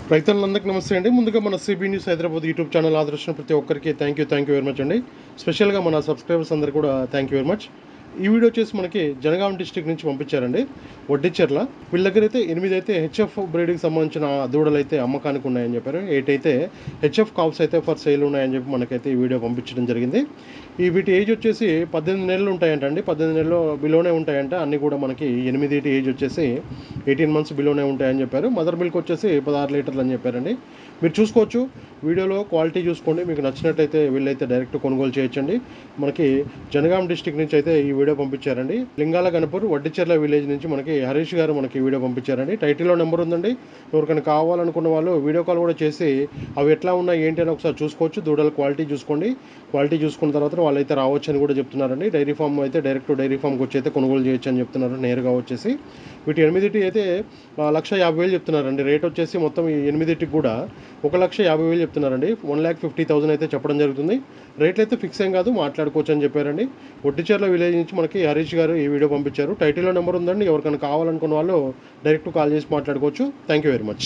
రైతులందరికీ నమస్తే అండి ముందుగా మన CB news Hyderabad YouTube channel ఆదర్శించిన ప్రతి ఒక్కరికి thank you thank you very much అండి స్పెషల్గా మన సబ్స్క్రైబర్స్ అందరు కూడా థ్యాంక్ యూ వెరీ మచ్ ఈ వీడియో వచ్చేసి మనకి జనగాం డిస్టిక్ నుంచి పంపించారండి వడ్డిచెర్ల వీళ్ళ దగ్గర అయితే ఎనిమిది అయితే హెచ్ఎఫ్ బ్రీడ్కి సంబంధించిన దూడలు అయితే అమ్మకానికి ఉన్నాయని చెప్పారు ఎయిట్ అయితే హెచ్ఎఫ్ కాప్స్ అయితే ఫర్ సేల్ ఉన్నాయని చెప్పి మనకైతే ఈ వీడియో పంపించడం జరిగింది ఈ వీటి ఏజ్ వచ్చేసి పద్దెనిమిది నెలలు ఉంటాయంట అండి పద్దెనిమిది నెలలు బిలోనే ఉంటాయంట అన్నీ కూడా మనకి ఎనిమిది ఏజ్ వచ్చేసి ఎయిటీన్ మంత్స్ బిలోనే ఉంటాయని చెప్పారు మదర్ మిల్క్ వచ్చేసి పదహారు లీటర్లు అని చెప్పారండి మీరు చూసుకోవచ్చు వీడియోలో క్వాలిటీ చూసుకోండి మీకు నచ్చినట్టయితే వీళ్ళైతే డైరెక్ట్ కొనుగోలు చేయొచ్చండి మనకి జనగాం డిస్టిక్ నుంచి అయితే ఈ వీడియో పంపించారండి లింగాల గణపూర్ వడ్డిచెర్ల విలేజ్ నుంచి మనకి హరీష్ గారు మనకి ఈ వీడియో పంపించారండి టైటిల్లో నెంబర్ ఉందండి ఎవరికైనా కావాలనుకున్న వాళ్ళు వీడియో కాల్ కూడా చేసి అవి ఎట్లా ఉన్నాయి ఏంటి అని ఒకసారి చూసుకోవచ్చు దూడల క్వాలిటీ చూసుకోండి క్వాలిటీ చూసుకున్న తర్వాత వాళ్ళైతే రావచ్చు అని కూడా చెప్తున్నారండి డైరీ ఫామ్ అయితే డైరెక్ట్ డైరీ ఫామ్కి వచ్చి అయితే కొనుగోలు చేయొచ్చు అని చెప్తున్నారు నేరుగా వచ్చేసి వీటి ఎనిమిదిటి అయితే ఆ, లక్ష యాభై వేలు చెప్తున్నారండి రేట్ వచ్చేసి మొత్తం ఈ ఎనిమిదిటికి కూడా ఒక లక్ష యాభై వేలు చెప్తున్నారండి వన్ ల్యాక్ ఫిఫ్టీ థౌసండ్ అయితే చెప్పడం జరుగుతుంది రేట్లు అయితే ఫిక్స్ ఏం కాదు మాట్లాడుకోవచ్చు అని చెప్పారండి ఒట్టిచర్ల విలేజ్ నుంచి మనకి హరీష్ గారు ఈ వీడియో పంపించారు టైటిల్లో నెంబర్ ఉందండి ఎవరికైనా కావాలనుకున్న వాళ్ళు డైరెక్ట్ కాల్ చేసి మాట్లాడుకోవచ్చు థ్యాంక్ యూ వెరీ మచ్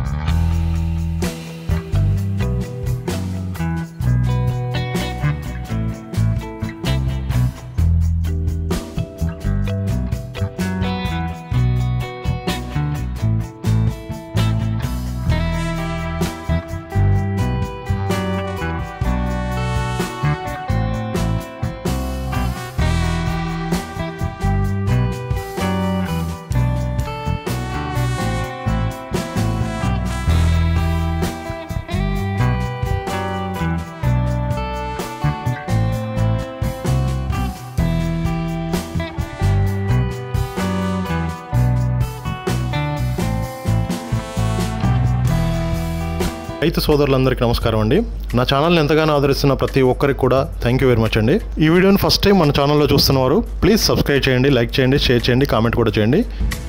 రైతు సోదరులందరికీ నమస్కారం అండి నా ఛానల్ని ఎంతగానో ఆదరిస్తున్న ప్రతి ఒక్కరికి కూడా థ్యాంక్ యూ వెరీ మచ్ అండి ఈ వీడియోని ఫస్ట్ టైం మన ఛానల్లో చూస్తున్నవారు ప్లీజ్ సబ్స్క్రైబ్ చేయండి లైక్ చేయండి షేర్ చేయండి కామెంట్ కూడా చేయండి